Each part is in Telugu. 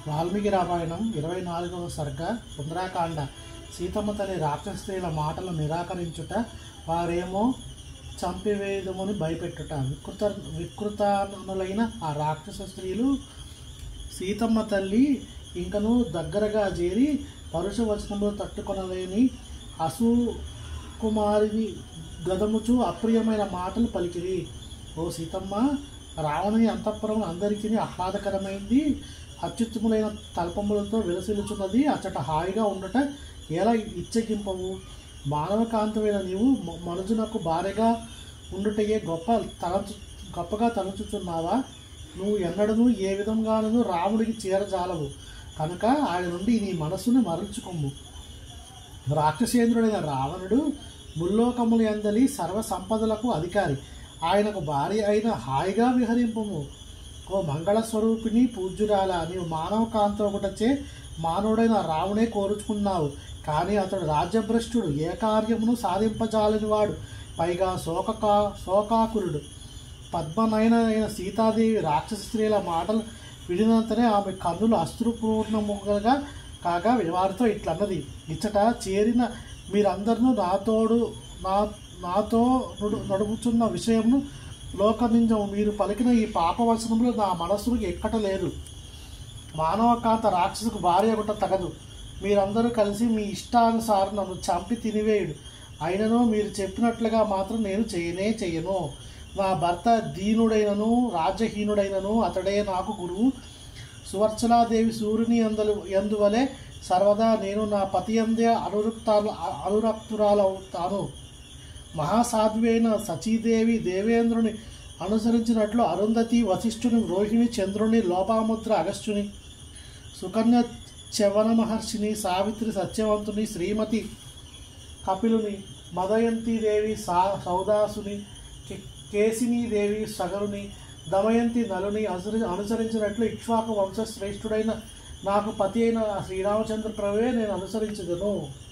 వాల్మీకి రామాయణం ఇరవై నాలుగవ సర్గ సుందరాకాండ సీతమ్మ తల్లి రాక్షస స్త్రీల మాటలు నిరాకరించుట వారేమో చంపివేయదమని భయపెట్టుట వికృత వికృతానులైన ఆ రాక్షస స్త్రీలు సీతమ్మ తల్లి ఇంకను దగ్గరగా చేరి పరుష వచనంలో తట్టుకొనలేని అసు కుమారిని గదముచు అప్రియమైన మాటలు పలికిరి ఓ సీతమ్మ రావణుని అంతఃపురం అందరికీ ఆహ్లాదకరమైంది అత్యుత్తములైన తల్పములతో విలసిల్లుచున్నది అచ్చట హాయిగా ఉండట ఎలా ఇచ్చగింపవు మానవ కాంతమైన నీవు మ- మనుజునకు భార్యగా ఉండుటయే గొప్ప తలంచు గొప్పగా తలంచుచున్నావా నువ్వు ఎన్నడను ఏ విధంగానూ రాముడికి చేరజాలవు కనుక ఆయన నుండి నీ మనస్సును మరల్చుకొమ్ము రాక్షసేంద్రుడైన రావణుడు ముల్లోకముల ఎందలి సర్వ సంపదలకు అధికారి ఆయనకు భార్య అయిన హాయిగా విహరింపుము ఓ మంగళ స్వరూపిణి పూజ్యురాల నీవు మానవ కాంతొకటచే మానవుడైన రావునే కోరుచుకున్నావు కానీ అతడు రాజ్యభ్రష్టుడు ఏ కార్యమును సాధింపజాలని వాడు పైగా శోకకా శోకాకులుడు పద్మనయన అయిన సీతాదేవి రాక్షస స్త్రీల మాటలు విడినంతనే ఆమె కన్నులు అశ్రుపూర్ణముగా కాగా వారితో ఇట్లన్నది ఇచ్చట చేరిన మీరందరూ నాతోడు నా నాతో నడు నడుపుచున్న విషయమును లోకనింజము మీరు పలికిన ఈ పాపవచనములు నా మనస్సుకు ఎక్కటలేదు మానవకాంత రాక్షసుకు భార్య ఒకట తగదు మీరందరూ కలిసి మీ ఇష్టానుసారం నన్ను చంపి తినివేయుడు అయినను మీరు చెప్పినట్లుగా మాత్రం నేను చేయనే చెయ్యను నా భర్త దీనుడైనను రాజ్యహీనుడైనను అతడే నాకు గురువు సువర్చలాదేవి సూర్యుని అందులు ఎందువలే సర్వదా నేను నా పతి అందే అనురక్తాలు అనురక్తురాలవుతాను మహాసాధ్వైన సచీదేవి దేవేంద్రుని అనుసరించినట్లు అరుంధతి వశిష్ఠుని రోహిణి చంద్రుని లోపాముద్ర అగస్త్యుని సుకన్య చవన మహర్షిని సావిత్రి సత్యవంతుని శ్రీమతి కపిలుని మదయంతిదేవి సా సౌదాసుని కే- కేసినీదేవి సగరుని దమయంతి నలుని అనుసరి అనుసరించినట్లు ఇక్ష్వాకు వంశశ్రేష్ఠుడైన నాకు పతి అయిన శ్రీరామచంద్ర ప్రభువే నేను అనుసరించదును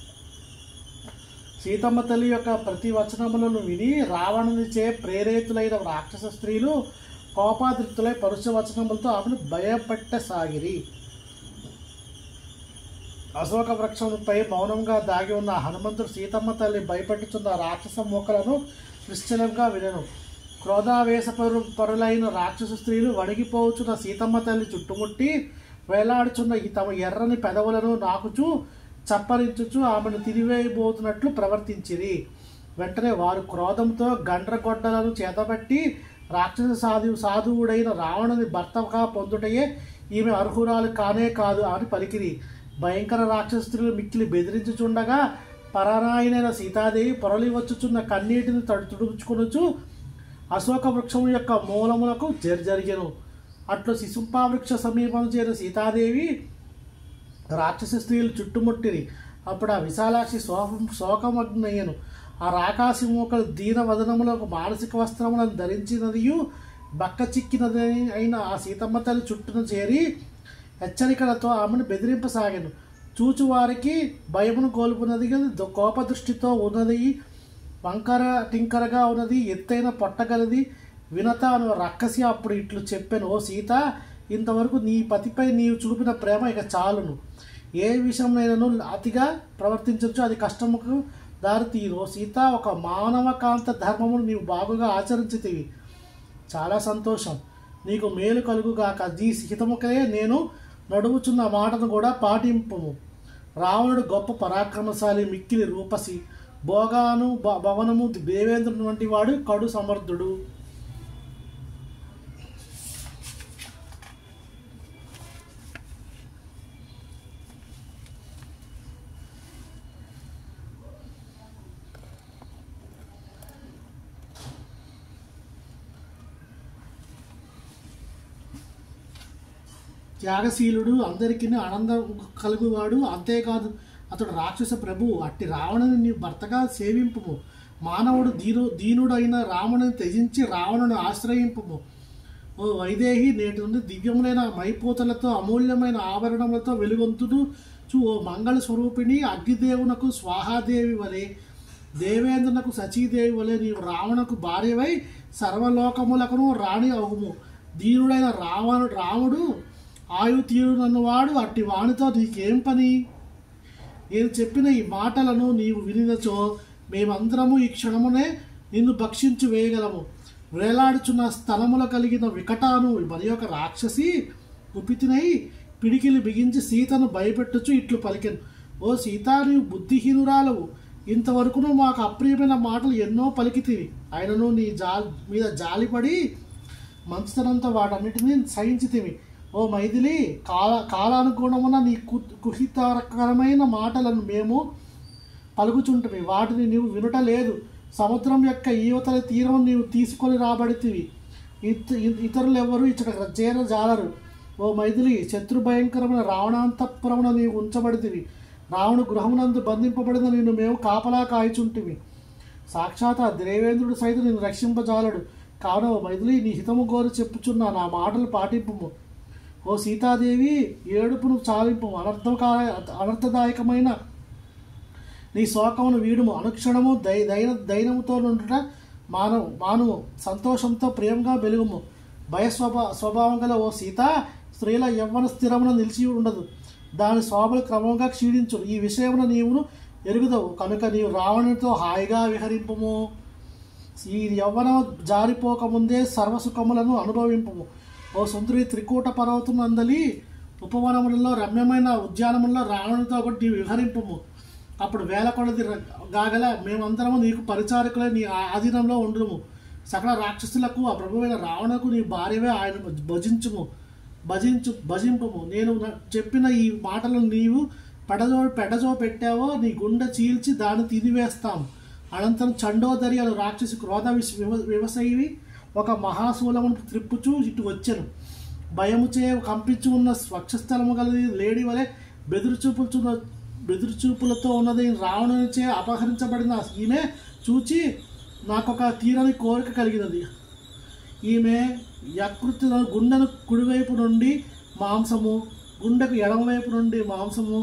సీతమ్మ తల్లి యొక్క ప్రతి వచనములను విని రావణునిచే ప్రేరేతులైన రాక్షస స్త్రీలు కోపాదృప్తులై పరుష వచనములతో ఆమెను భయపెట్టసాగిరి అశోక వృక్షంపై మౌనంగా దాగి ఉన్న హనుమంతుడు సీతమ్మ తల్లి భయపెట్టుచున్న రాక్షస మూకలను నిశ్చలంగా వినను క్రోధావేశ పరు పరులైన రాక్షస స్త్రీలు వణిగిపోవచ్చున్న సీతమ్మ తల్లి చుట్టుముట్టి వేలాడుచున్న ఈ తమ ఎర్రని పెదవులను నాకుచూ చప్పరించుచు ఆమెను తిరివేయబోతున్నట్లు ప్రవర్తించిరి వెంటనే వారు క్రోధంతో గండ్రగొడ్డలను చేతబట్టి రాక్షస సాధు సాధువుడైన రావణుని భర్తగా పొందుటయే ఈమె అర్హురాలు కానే కాదు అని పలికిరి భయంకర రాక్షస స్త్రీలు మిక్కిలి బెదిరించుచుండగా పరానాయనైన సీతాదేవి పొరలి వచ్చుచున్న కన్నీటిని తడు తుడుచుకొనుచు అశోక వృక్షం యొక్క మూలములకు జరిగెను అట్లు శిశుంపా వృక్ష సమీపం చేరిన సీతాదేవి రాక్షస స్త్రీలు చుట్టుముట్టిరి అప్పుడు ఆ విశాలాక్షి శోకం శోకమగ్నయ్యను ఆ రాకాసి మూకలు దీన వదనములకు మానసిక వస్త్రములను ధరించినదియు బక్క చిక్కినది అయిన ఆ సీతమ్మ తల్లి చుట్టూను చేరి హెచ్చరికలతో ఆమెను బెదిరింపసాగాను చూచువారికి భయమును కోల్పున్నది ద- కోపదృష్టితో ఉన్నది వంకర టింకరగా ఉన్నది ఎత్తైన పొట్టగలది వినత అను రక్కసి అప్పుడు ఇట్లు చెప్పాను ఓ సీత ఇంతవరకు నీ పతిపై నీవు చూపిన ప్రేమ ఇక చాలును ఏ విషయంలోనూ అతిగా ప్రవర్తించవచ్చు అది కష్టముకు దారితీరు ఓ సీత ఒక మానవకాంత ధర్మమును నీవు బాగుగా ఆచరించితివి చాలా సంతోషం నీకు మేలు కలుగుగాక ఈ సీతముకనే నేను నడువుచున్న మాటను కూడా పాటింపుము రావణుడు గొప్ప పరాక్రమశాలి మిక్కిలి రూపసి భోగాను భ- భవనము దేవేంద్రుని వంటి వాడు కడు సమర్థుడు త్యాగశీలుడు అందరికీ ఆనందం కలుగువాడు అంతేకాదు అతడు రాక్షస ప్రభువు అట్టి రావణుని నీ భర్తగా సేవింపుము మానవుడు దీను దీనుడైన రావణుని త్యజించి రావణుని ఆశ్రయింపుము ఓ వైదేహి నేటి నుండి దివ్యములైన మైపోతలతో అమూల్యమైన ఆభరణములతో వెలుగొంతుడు చూ ఓ మంగళ స్వరూపిణి అగ్నిదేవునకు స్వాహాదేవి వలె దేవేంద్రునకు సచీదేవి వలె నీవు రావణకు భార్యవై సర్వలోకములకును రాణి అగుము దీనుడైన రావణు రాముడు ఆయు తీరునన్నవాడు అట్టి వానితో నీకేం పని నేను చెప్పిన ఈ మాటలను నీవు వినినచో మేమందరము ఈ క్షణమునే నిన్ను భక్షించి వేయగలము వేలాడుచున్న స్థలముల కలిగిన వికటాను మరి ఒక రాక్షసి కుపితినై పిడికిలి బిగించి సీతను భయపెట్టుచు ఇట్లు పలికెను ఓ సీత నీవు బుద్ధిహీనురాలవు ఇంతవరకును మాకు అప్రియమైన మాటలు ఎన్నో పలికితివి ఆయనను నీ జా మీద జాలిపడి మంచితనంతో వాటన్నిటినీ సహించితివి ఓ మైథిలి కాల కాలానుగుణమున నీ కు కుహితకరమైన మాటలను మేము పలుకుచుంటివి వాటిని నీవు వినుట లేదు సముద్రం యొక్క ఈవతల తీరం నీవు తీసుకొని రాబడితివి ఇత ఇతరులు ఎవరు ఇచ్చట చేర జాలరు ఓ మైథిలి శత్రు భయంకరమైన రావణాంతపురమున నీవు ఉంచబడితివి రావణు గృహమునందు బంధింపబడిన నిన్ను మేము కాపలా కాయచుంటివి సాక్షాత్ ఆ దేవేంద్రుడు సైతం నిన్ను రక్షింపజాలడు కావున ఓ మైథిలి నీ హితము కోరి చెప్పుచున్న నా మాటలు పాటింపుము ఓ సీతాదేవి ఏడుపును చాలింపు అనర్థకాల అనర్థదాయకమైన నీ శోకమును వీడుము అనుక్షణము దై దైన దైనముతో నుండుట మానవు మానువు సంతోషంతో ప్రేమగా వెలుగుము భయ స్వభా స్వభావం గల ఓ సీత స్త్రీల యవ్వన స్థిరమున నిలిచి ఉండదు దాని శోభలు క్రమంగా క్షీణించు ఈ విషయమున నీవును ఎరుగుదవు కనుక నీవు రావణునితో హాయిగా విహరింపుము ఈ యవ్వనం జారిపోకముందే సర్వసుఖములను అనుభవింపము ఓ సుందరి త్రికూట పర్వతం అందలి ఉపవనములలో రమ్యమైన ఉద్యానములలో రావణునితో ఒకటి నీవు విహరింపము అప్పుడు వేల కొలది ర- గాగల మేమందరము నీకు పరిచారకులై నీ ఆ- ఆధీనంలో ఉండుము సకల రాక్షసులకు ఆ ప్రభువైన రావణకు నీ భార్యవే ఆయన భజించుము భజించు భజింపము నేను న- చెప్పిన ఈ మాటలను నీవు పెడజో పెడజో పెట్టావో నీ గుండె చీల్చి దాన్ని తినివేస్తాం అనంతరం చండోదరి అను రాక్షసి క్రోధ విశ వివ వివసైవి ఒక మహాశూలమును త్రిప్పుచూ ఇటు వచ్చెను భయముచే కంపించి ఉన్న స్వచ్ఛస్థలము గలది లేడి వలె బెదురుచూపుచున్న బెదురుచూపులతో ఉన్నది రావణునిచే అపహరించబడిన ఈమె చూచి నాకొక తీరని కోరిక కలిగినది ఈమె యకృతిలో గుండెను కుడివైపు నుండి మాంసము గుండెకు ఎడమవైపు నుండి మాంసము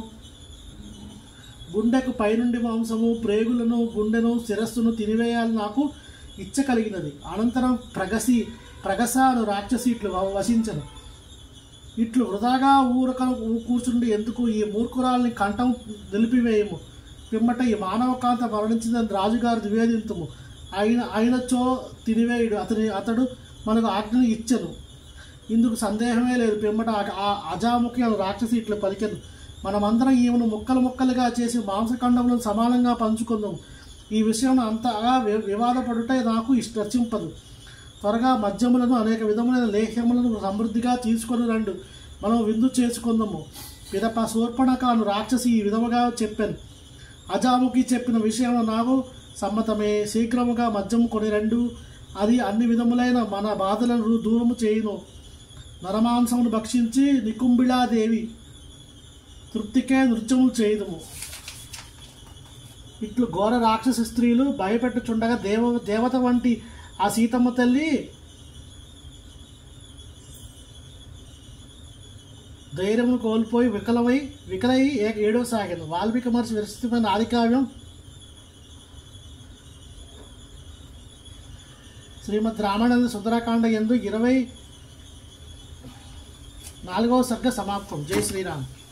గుండెకు పైనుండి మాంసము ప్రేగులను గుండెను శిరస్సును తినివేయాలని నాకు ఇచ్చ కలిగినది అనంతరం ప్రగసి ప్రగస అను రాక్షసి ఇట్లు వ- వశించను ఇట్లు వృధాగా ఊరక కూర్చుండి ఎందుకు ఈ మూర్ఖురాల్ని కంఠం నిలిపివేయము పిమ్మట ఈ మానవ కాంత మరణించిందని రాజుగారు నివేదింతుము ఆయన ఆయనచో తినివేయుడు అతని అతడు మనకు ఆజ్ఞను ఇచ్చను ఇందుకు సందేహమే లేదు పిమ్మట ఆ- ఆ అజాముఖి అను రాక్షసి ఇట్లు పలికెను మనమందరం ఈమెను ముక్కలు ముక్కలుగా చేసి మాంసఖండములను సమానంగా పంచుకుందాం ఈ విషయం అంతగా వి- వివాదపడుటే నాకు ఇష్ట రచింపదు త్వరగా మద్యములను అనేక విధములైన లేహ్యములను సమృద్ధిగా తీసుకొని రండు మనం విందు చేసుకుందాము పిదప శూర్పణకాను రాక్షసి ఈ విధముగా చెప్పాను అజాముకి చెప్పిన విషయం నాకు సమ్మతమే శీఘ్రముగా మద్యము కొని రెండు అది అన్ని విధములైన మన బాధలను దూరము చేయును నరమాంసమును భక్షించి నికుంబిళాదేవి తృప్తికే నృత్యము చేయుదుము ఇట్లు ఘోర రాక్షస స్త్రీలు భయపెట్టుచుండగా దేవ దేవత వంటి ఆ సీతమ్మ తల్లి ధైర్యమును కోల్పోయి వికలమై వికలై ఏ- ఏడో సాగాను వాల్మీకి మహర్షి విరచితమైన ఆదికావ్యం శ్రీమద్ రామానంద సుందరకాండ ఎందు ఇరవై నాలుగవ సర్గ సమాప్తం జై శ్రీరామ్